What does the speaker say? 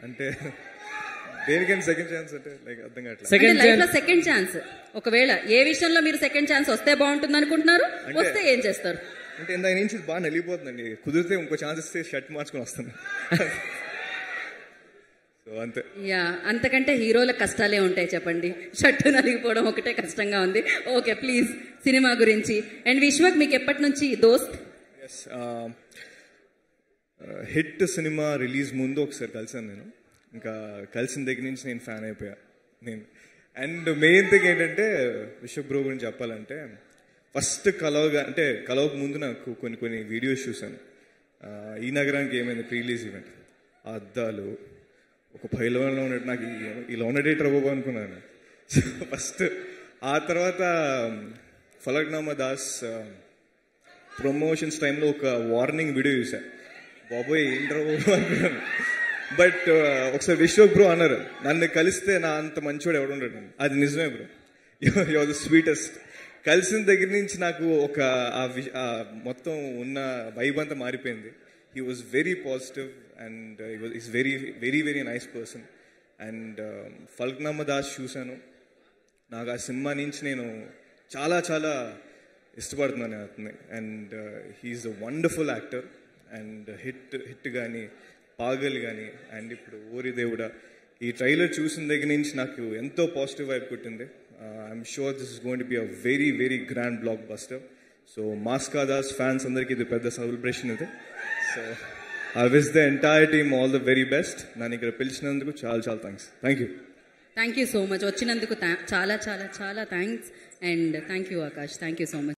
అంటే దేనికైనా second chance అంటే లైక్ అర్థం కావట్లేదు అంటే సెకండ్ లైఫ్ లో సెకండ్ ఛాన్స్ ఒకవేళ ఏ విషయంలో మీరు సెకండ్ ఛాన్స్ వస్తే బాగుంటుంది అనుకుంటున్నారు అంటే- వస్తే ఏం చేస్తారు అంటే ఇందాక నుంచి ఇది బాగా నలిగిపోతుందండి కుదిరితే ఇంకో ఛాన్స్ ఇస్తే షర్ట్ మార్చుకొని వస్తాను సో అంతే యా అంతకంటే హీరోల కష్టాలే ఉంటాయి చెప్పండి షర్టు నలిగిపోవడం ఒకటే కష్టంగా ఉంది ఓకే ప్లీజ్ సినిమా గురించి అండ్ విశ్వక్ మీకు ఎప్పటి నుంచి దోస్త్ ఎస్ హిట్ సినిమా రిలీజ్ ముందు ఒకసారి కలిసాను నేను ఇంకా కలిసిన దగ్గర నుంచి నేను ఫ్యాన్ అయిపోయా నేను అండ్ మెయిన్ థింగ్ ఏంటంటే విశ్వక్ బ్రో గురించి చెప్పాలంటే ఫస్ట్ కలవగా అంటే కలవక ముందు నాకు కొన్ని కొన్ని వీడియోస్ చూశాను ఆ, ఈ నగరానికి ఏమైంది ప్రీ రిలీజ్ ఈవెంట్ ఆ అద్దాలు ఒక పైలవన్లో ఉన్నట్టు నాకు ఈ- ఇలా ఉన్న డేట్ బాబు అనుకున్నాను సో ఫస్ట్ ఆ తర్వాత ఫలక్నామా దాస్ ఆ, ప్రమోషన్స్ టైంలో ఒక వార్నింగ్ వీడియో చూసా బాబోయ్ ఏంట్రా బాబు అనుకున్నాను బట్ ఒకసారి విశ్వక్ బ్రో అన్నారు నన్ను కలిస్తే నా అంత మంచివాడు ఎవడు ఉండడు అది నిజమే బ్రో యువర్ ద స్వీటెస్ట్ కలిసిన దగ్గర నుంచి నాకు ఒక ఆ వి- ఆ మొత్తం ఉన్న వైబ్ అంతా మారిపోయింది he was very positive and is very very very nice person and Falaknuma Das చూశాను నాకు ఆ సినిమా నుంచి నేను చాలా చాలా ఇష్టపడుతున్నాను అతన్ని and he is a wonderful actor and hit hit కానీ పాగల్ కానీ అండ్ ఇప్పుడు ఓరి దేవుడా ఈ ట్రైలర్ చూసిన దగ్గర నుంచి నాకు ఎంతో పాజిటివ్ వైబ్ కొట్టింది I'm sure this is going to be a very very grand blockbuster so Mass Ka Das fans అందరికీ ఇది పెద్ద సెలబ్రేషన్ ఇది so I wish the entire team all the very best నన్ను ఇక్కడ పిలిచినందుకు చాలా చాలా thanks thank you thank you so much వచ్చినందుకు థా- చాలా చాలా చాలా thanks and thank you Akash thank you so much